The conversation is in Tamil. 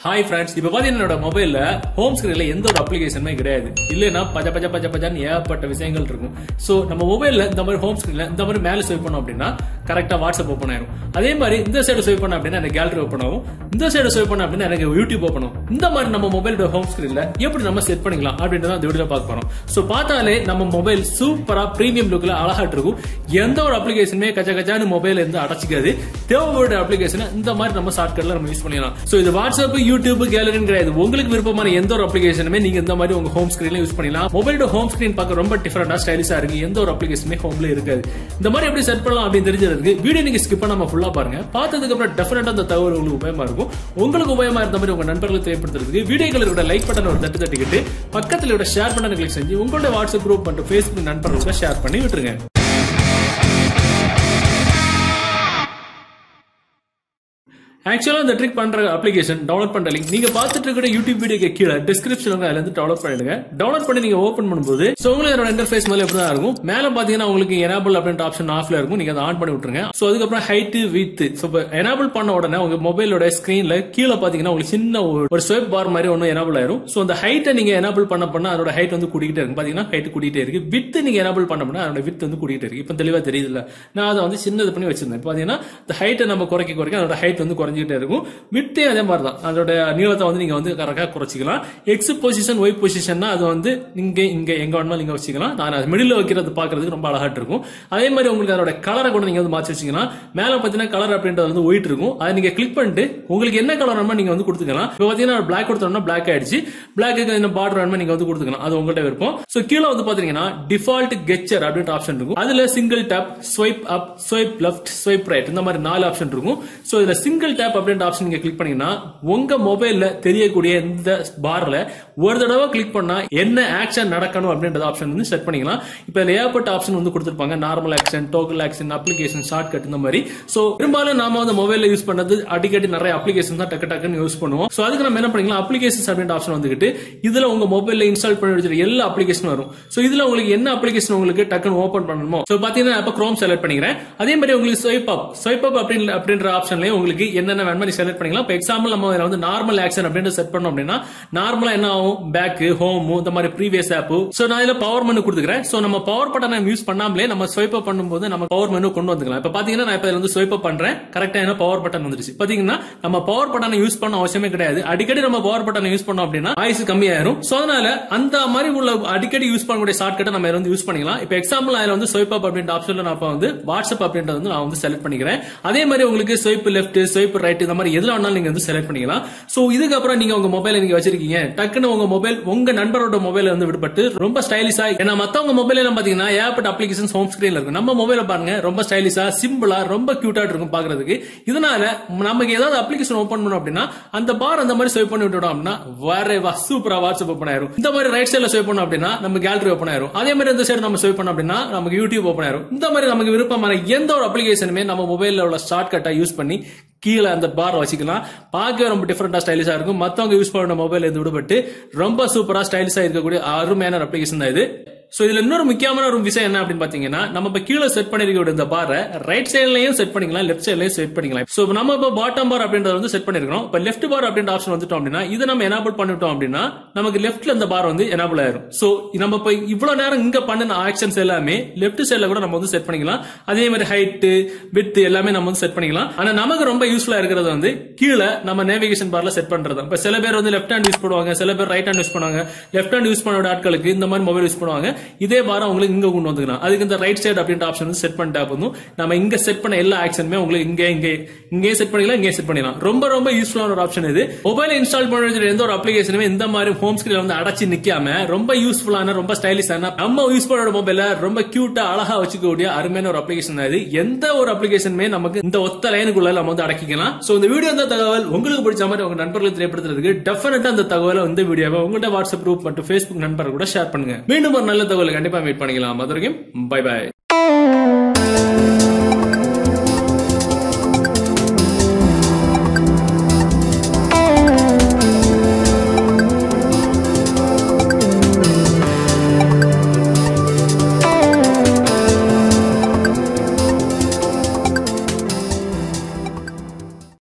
ஹாய் ஃப்ரெண்ட்ஸ் இப்போ பாத்தீங்கன்னா என்னோட மொபைல்ல ஹோம் ஸ்கிரீன்ல எந்த ஒரு அப்ளிகேஷனுமே கிடையாது இல்லைன்னா பஜ பஜ பஜ பஜான்னு ஏகப்பட்ட விஷயங்கள் இருக்கும் ஸோ நம்ம மொபைல்ல இந்த மாதிரி ஹோம் ஸ்கிரீன்ல இந்த மாதிரி மேலே ஸ்வைப் பண்ணோம் அப்படின்னா கரெக்டா வாட்ஸ்அப் ஓப்பன் ஆயிரும் அதே மாதிரி இந்த சைடு ஸ்வைப் பண்ண அப்படின்னா எனக்கு கேலரி ஓப்பன் ஆகும் இந்த சைடு ஸ்வைப் பண்ண அப்படின்னா எனக்கு யூடியூப் ஓப்பன் ஆகும் இந்த மாதிரி நம்ம மொபைலோட ஹோம் ஸ்கிரீன்ல எப்படி நம்ம செட் பண்ணிக்கலாம் அப்படின்றத அந்த வீடியோ பார்க்க போறோம் ஸோ பார்த்தாலே நம்ம மொபைல் சூப்பரா பிரீமியம் லுக்ல அழகாட்டு இருக்கும் எந்த ஒரு அப்ளிகேஷனுமே கச்ச கச்சான்னு மொபைல் இருந்து அடைச்சிக்காது தேவைப்பட்ட அப்ளிகேஷனை இந்த மாதிரி நம்ம ஷார்ட்கட்ல நம்ம யூஸ் பண்ணிக்கலாம் ஸோ இது வாட்ஸ்அப் யூடியூப் கேலரின்னு கிடையாது உங்களுக்கு விருப்பமான எந்த ஒரு அப்ளிகேஷனுமே நீங்க இந்த மாதிரி உங்க ஹோம் ஸ்கிரீன்ல யூஸ் பண்ணலாம் மொபைலோட ஹோம் ஸ்கிரீன் பார்க்க ரொம்ப டிஃபரெண்டா ஸ்டைலிஷா இருக்கு எந்த ஒரு அப்ளிகேஷனுமே ஹோம்ல இருக்காது இந்த மாதிரி எப்படி செட் பண்ணலாம் அப்படின்னு தெரிஞ்சதுக்கு வீடியோ நீங்க ஸ்கிப் பண்ணாம ஃபுல்லா பாருங்க பார்த்ததுக்கு அப்புறம் டெஃபினட்டா அந்த தகவல் உங்களுக்கு உபயமா இருக்கும் உங்களுக்கு உபயமா இருந்த மாதிரி உங்க நண்பர்களுக்கு தெரியப்படுத்துறதுக்கு வீடியோக்களோட லைக் பட்டன் ஒரு தட்டு தட்டிக்கிட்டு பக்கத்துல ஒரு ஷேர் பட்டன் கிளிக் செஞ்சு உங்களோட வாட்ஸ்அப் குரூப் மற்றும் ஃபேஸ்புக் நண்பர்களுக்கு ஷேர் பண்ணி விட்டுருங்க ஆக்சுவலா இந்த ட்ரிக் பண்ற அப்ளிகேஷன் டவுன்லோட் பண்ற லிங்க் நீங்க பார்த்துட்டு இருக்கிற யூடியூப் வீடியோக்கு கீழே டிஸ்கிரிப்ஷன் அதுல இருந்து டவுன்லோட் பண்ணிடுங்க டவுன்லோட் பண்ணி நீங்க ஓபன் பண்ணும்போது சோ உங்களுக்கு இதோட இன்டர்ஃபேஸ் மேல எப்படி தான் இருக்கும் மேல பாத்தீங்கன்னா உங்களுக்கு எனேபிள் அப்படின்ற ஆப்ஷன் ஆஃப்ல இருக்கும் நீங்க அதை ஆன் பண்ணி விட்டுருங்க சோ அதுக்கப்புறம் ஹைட் வித் சோ எனேபிள் பண்ண உடனே உங்க மொபைலோட ஸ்கிரீன்ல கீழே பாத்தீங்கன்னா உங்களுக்கு சின்ன ஒரு- ஒரு ஸ்வைப் பார் மாதிரி ஒன்று எனேபிள் ஆயிரும் சோ அந்த ஹைட்டை நீங்க எனேபிள் பண்ண பண்ண அதோட ஹைட் வந்து கூட்டிகிட்டே இருக்கு பாத்தீங்கன்னா ஹைட் கூட்டிகிட்டே இருக்கு வித் நீங்க எனேபிள் பண்ண பண்ண அதோட வித் வந்து கூட்டிகிட்டே இருக்கு இப்போ தெளிவா தெரியுதுல்ல நான் அதை வந்து சின்னது பண்ணி வச்சிருந்தேன் இப்போ பாத்தீங்கன்னா இந்த ஹைட்டை நம்ம குறைக்க குறைக்க அதோட ஹைட் வந்து குறைஞ்சிக்கிட்டே இருக்கும் வித்தே அதே மாதிரி தான் அதோட நீளத்தை வந்து நீங்க வந்து கரெக்டாக குறைச்சிக்கலாம் எக்ஸ் பொசிஷன் ஒய் பொசிஷன்னா அது வந்து நீங்க இங்க எங்க வேணுமாலும் நீங்க வச்சுக்கலாம் நான் அது மிடில் வைக்கிறது பாக்குறதுக்கு ரொம்ப அழகாட்டு இருக்கும் அதே மாதிரி உங்களுக்கு அதோட கலரை கூட நீங்க வந்து மாற்றி வச்சுக்கலாம் மேல பாத்தீங்கன்னா கலர் அப்படின்றது வந்து ஒயிட் இருக்கும் அதை நீங்க கிளிக் பண்ணிட்டு உங்களுக்கு என்ன கலர் வேணுமோ நீங்க வந்து கொடுத்துக்கலாம் இப்போ பாத்தீங்கன்னா பிளாக் கொடுத்தோம்னா பிளாக் ஆயிடுச்சு பிளாக்கு என்ன பார்டர் வேணுமோ நீங்க வந்து கொடுத்துக்கலாம் அது உங்கள்கிட்ட விருப்பம் ஸோ கீழே வந்து பாத்தீங்கன்னா டிஃபால்ட் கெச்சர் அப்படின்ற ஆப்ஷன் இருக்கும் அதுல single tap swipe up swipe left swipe right இந்த மாதிரி நாலு ஆப்ஷன் இருக்கும் ஸோ இதுல சிங்கிள் டேப் அப்படின்ற ஆப்ஷன் நீங்க கிளிக் பண்ணீங்கன்னா உங்க மொபைல்ல தெரியக்கூடிய இந்த பார்ல ஒரு தடவை கிளிக் பண்ணா என்ன ஆக்ஷன் நடக்கணும் அப்படின்ற ஆப்ஷன் வந்து செட் பண்ணிக்கலாம் இப்போ இதுல ஏகப்பட்ட ஆப்ஷன் வந்து கொடுத்துருப்பாங்க normal action toggle action application shortcut இந்த மாதிரி ஸோ பெரும்பாலும் நாம வந்து மொபைல்ல யூஸ் பண்ணது அடிக்கடி நிறைய அப்ளிகேஷன் தான் டக்கு டக்குன்னு யூஸ் பண்ணுவோம் ஸோ அதுக்கு நம்ம என்ன பண்ணிக்கலாம் அப்ளிகேஷன்ஸ் அப்படின்ற ஆப்ஷன் வந்துகிட்டு இதுல உங்க மொபைல்ல இன்ஸ்டால் பண்ணி வச்சிருக்க எல்லா அப்ளிகேஷன் வரும் ஸோ இதுல உங்களுக்கு என்ன அப்ளிகேஷன் உங்களுக்கு டக்குன்னு ஓபன் பண்ணணுமோ ஸோ பாத்தீங்கன்னா இப்போ க்ரோம் செலக்ட் பண்ணிக்கிறேன் அதே மாதிரி உங்களுக்கு ஸ்வைப் அப் ஸ்வைப் அப் அப்படின்னு அப்படின்ற ஆப்ஷன்லயே உங்களுக்கு என்னென்ன வேணுமோ நீ செலக்ட் பண்ணிக்கலாம் இப்போ எக்ஸாம்பிள் நம்ம இதுல வந்து நார்மல் ஆக்ஷன் அப்படின்னு செட் பண்ணோம் அப்படின்னா நார்மலா என்ன ஆகும் பேக் ஹோம் இந்த மாதிரி ப்ரீவியஸ் ஆப் ஸோ நான் இதுல பவர் மெனு கொடுத்துக்கிறேன் ஸோ நம்ம பவர் பட்டனை யூஸ் பண்ணாமலே நம்ம ஸ்வைப் அப் பண்ணும்போது நம்ம பவர் மெனு கொண்டு வந்துக்கலாம் இப்போ பாத்தீங்கன்னா நான் இப்போ இதுல வந்து ஸ்வைப் அப் பண்றேன் கரெக்டா என்ன பவர் பட்டன் வந்துருச்சு பாத்தீங்கன்னா நம்ம பவர் பட்டனை யூஸ் பண்ண அவசியமே கிடையாது அடிக்கடி நம்ம பவர் பட்டனை யூஸ் பண்ணோம் அப்படின்னா ஆயுசு கம்மியாயிரும் ஸோ அதனால அந்த மாதிரி உள்ள அடிக்கடி யூஸ் பண்ணக்கூடிய ஷார்ட்கட்டை நம்ம இதுல வந்து யூஸ் பண்ணிக்கலாம் இப்போ எக்ஸாம்பிள் அதுல வந்து ஸ்வைப் அப் அப்படின்ற ஆப்ஷன்ல நான் இப்போ வந்து வாட்ஸ்அப் அப்படின்றது வந்து நான் வந்து செலக்ட் பண்ணிக்கிறேன் அதே மாதிரி உங்களுக்கு ஸ்வைப் லெஃப்ட் ஸ்வைப் ரைட் இந்த மாதிரி எதுல வேணாலும் நீங்க வந்து செலக்ட் பண்ணிக்கலாம் சோ இதுக்கப்புறம் நீங்க உங்க மொபைல நீங்க வச்சிருக்கீங்க டக்குன்னு உங்க மொபைல் உங்க நண்பரோட மொபைல் வந்து விடுபட்டு ரொம்ப ஸ்டைலிஷா ஏன்னா மத்தவங்க மொபைல் எல்லாம் பாத்தீங்கன்னா ஏகப்பட்ட அப்ளிகேஷன் ஹோம் ஸ்கிரீன்ல இருக்கும் நம்ம மொபைல பாருங்க ரொம்ப ஸ்டைலிஷா சிம்பிளா ரொம்ப கியூட்டா இருக்கும் பாக்குறதுக்கு இதனால நமக்கு ஏதாவது அப்ளிகேஷன் ஓபன் பண்ணோம் அப்படின்னா அந்த பார் அந்த மாதிரி ஸ்வைப் பண்ணி விட்டுட்டோம் அப்படின்னா வேற வா சூப்பரா வாட்ஸ்அப் ஓப்பன் ஆயிரும் இந்த மாதிரி ரைட் சைடுல ஸ்வைப் பண்ணோம் அப்படின்னா நம்ம கேலரி ஓப்பன் ஆயிரும் அதே மாதிரி இந்த சைடு நம்ம ஸ்வைப் பண்ணோம் அப்படின்னா நமக்கு யூடியூப் ஓப்பன் ஆயிரும் இந்த மாதிரி நமக்கு விருப்பமான எந்த ஒரு அப்ளிகேஷனுமே நம்ம மொபைல்ல உள்ள ஷார்ட்கட்டை யூஸ் பண்ணி கீழே அந்த பார் வச்சுக்கலாம் பார்க்க ரொம்ப டிஃபரெண்டா ஸ்டைலிஷா இருக்கும் மத்தவங்க யூஸ் பண்ண மொபைல் இருந்து விடுபட்டு ரொம்ப சூப்பரா ஸ்டைலிஷா இருக்கக்கூடிய அருமையான அப்ளிகேஷன் தான் இது சோ இதுல இன்னொரு முக்கியமான ஒரு விஷயம் என்ன அப்படின்னு பாத்தீங்கன்னா நம்ம இப்ப கீழே செட் பண்ணிருக்க இந்த பாரை ரைட் சைட்லயும் செட் பண்ணிக்கலாம் லெஃப்ட் சைட்லயும் செட் பண்ணிக்கலாம் சோ நம்ம இப்ப பாட்டம் பார் அப்படின்றத வந்து செட் பண்ணிருக்கோம் இப்ப லெஃப்ட் பார் அப்படின்ற ஆப்ஷன் வந்துட்டோம் அப்படின்னா இதை நம்ம எனேபிள் பண்ணிட்டோம் அப்படின்னா நமக்கு லெஃப்ட்ல இந்த பார் வந்து எனேபிள் ஆயிரும் சோ நம்ம இப்ப இவ்வளவு நேரம் இங்க பண்ணின ஆக்ஷன்ஸ் எல்லாமே லெஃப்ட் சைட்ல கூட நம்ம வந்து செட் பண்ணிக்கலாம் அதே மாதிரி ஹைட் வித் எல்லாமே நம்ம வந்து செட் பண்ணிக்கலாம் ஆனா நமக்கு ரொம்ப யூஸ்ஃபுல்லா இருக்கிறது வந்து கீழே நம்ம நேவிகேஷன் பார்ல செட் பண்றது இப்ப சில பேர் வந்து லெஃப்ட் ஹேண்ட் யூஸ் பண்ணுவாங்க சில பேர் ரைட் ஹேண்ட் யூஸ் பண்ணுவாங்க லெஃப்ட் ஹேண்ட் யூஸ் பண்ண ஆட்களுக்கு இந்த மாதிரி மொபைல் யூஸ் பண்ணுவாங்க இதே பாரம் உங்களுக்கு இங்க கொண்டு வந்துக்கலாம் அதுக்கு இந்த ரைட் சைடு அப்படின்ற ஆப்ஷன் வந்து செட் பண்ணிட்டா போதும் நம்ம இங்க செட் பண்ண எல்லா ஆக்ஷனுமே உங்களுக்கு இங்க இங்க இங்கே செட் பண்ணிக்கலாம் இங்கே செட் பண்ணிக்கலாம் ரொம்ப ரொம்ப யூஸ்ஃபுல்லான ஒரு ஆப்ஷன் இது மொபைல் இன்ஸ்டால் பண்ண வச்சிருக்க எந்த ஒரு அப்ளிகேஷனுமே இந்த மாதிரி ஹோம் ஸ்கிரீன்ல வந்து அடைச்சு நிக்காம ரொம்ப யூஸ்ஃபுல்லான ரொம்ப ஸ்டைலிஷான நம்ம யூஸ் பண்ணோட மொபைல ரொம்ப கியூட்டா அழகா வச்சுக்கக்கூடிய அருமையான ஒரு அப்ளிகேஷன் இது எந்த ஒரு அப்ளிகேஷனுமே நமக்கு இந்த ஒத்த லைனுக்குள்ள நம்ம வந்து அடக்கிக்கலாம் சோ இந்த வீடியோ இந்த தகவல் உங்களுக்கு பிடிச்ச மாதிரி உங்க நண்பர்களுக்கு தெரியப்படுத்துறதுக்கு டெஃபினட்டா அந்த தகவலை இந்த வீடியோவை உங்கள்ட்ட வாட்ஸ்அப் குரூப் மற்றும் ஃபேஸ்புக் நண்பர்கள் கூட ஷேர் பண்ணுங்க மீண்டும் ஒரு நல்ல தகவல் கண்டிப்பா மீட் பண்ணிக்கலாம் அது வரைக்கும் பை பை